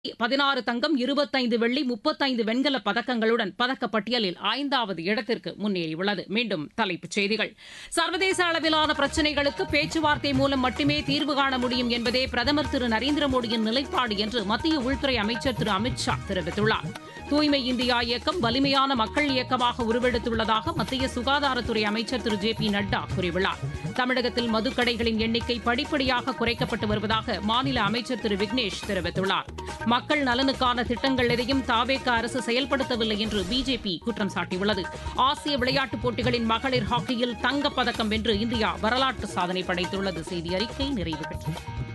பதினாறு தங்கம் இருபத்தைந்து வெள்ளி முப்பத்தைந்து வெண்கலப் பதக்கங்களுடன் பதக்கப்பட்டியலில் ஐந்தாவது இடத்திற்கு முன்னேறியுள்ளது மீண்டும் தலைப்புச் செய்திகள் சர்வதேச அளவிலான பிரச்சினைகளுக்கு பேச்சுவார்த்தை மூலம் மட்டுமே தீர்வு காண முடியும் என்பதே பிரதமர் திரு நரேந்திர மோடியின் நிலைப்பாடு என்று மத்திய உள்துறை அமைச்சர் திரு அமித் ஷா தெரிவித்துள்ளார் தூய்மை இந்தியா இயக்கம் வலிமையான மக்கள் இயக்கமாக உருவெடுத்துள்ளதாக மத்திய சுகாதாரத்துறை அமைச்சர் திரு ஜே பி நட்டா கூறியுள்ளார் தமிழகத்தில் மதுக்கடைகளின் எண்ணிக்கை படிப்படியாக குறைக்கப்பட்டு வருவதாக மாநில அமைச்சர் திரு விக்னேஷ் தெரிவித்துள்ளார் மக்கள் நலனுக்கான திட்டங்கள் எதையும் தாவேக அரசு செயல்படுத்தவில்லை என்று பிஜேபி குற்றம் சாட்டியுள்ளது ஆசிய விளையாட்டுப் போட்டிகளின் மகளிர் ஹாக்கியில் தங்கப்பதக்கம் வென்று இந்தியா வரலாற்று சாதனை படைத்துள்ளது செய்தி அறிக்கை நிறைவு பெற்றது